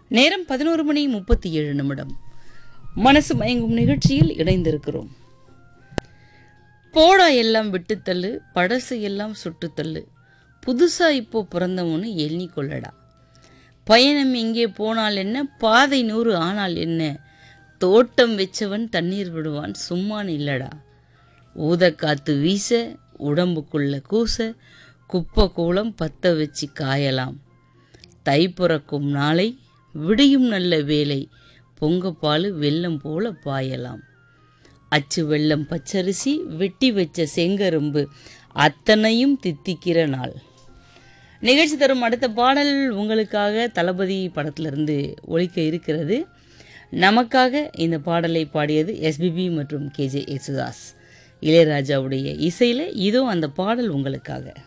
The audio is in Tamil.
நேரம் பதினோரு மணி முப்பத்தி ஏழு நிமிடம் மனசு மயங்கும் நிகழ்ச்சியில் இணைந்திருக்கிறோம் போடா எல்லாம் விட்டுத்தள்ளு பழசு எல்லாம் சுட்டுத்தள்ளு புதுசா இப்போ பிறந்தவனு எண்ணிக்கொள்ளடா பயணம் எங்கே போனால் என்ன பாதை நூறு ஆனால் என்ன தோட்டம் வச்சவன் தண்ணீர் விடுவான் சும்மா இல்லடா ஊதக்காத்து வீச உடம்புக்குள்ள கூச குப்பை கூளம் பத்த வச்சு காயலாம் தை பிறக்கும் நாளை விடியும் நல்ல வேலை பொங்கப்பாலு வெள்ளம் போல பாயலாம் அச்சு வெள்ளம் பச்சரிசி வெட்டி வச்ச செங்கரும்பு அத்தனையும் தித்திக்கிற நாள் நிகழ்ச்சி தரும் அடுத்த பாடல் உங்களுக்காக தளபதி படத்திலிருந்து ஒழிக்க இருக்கிறது நமக்காக இந்த பாடலை பாடியது எஸ்பிபி மற்றும் கேஜே யேசுதாஸ் இளையராஜாவுடைய இசையில் இதோ அந்த பாடல் உங்களுக்காக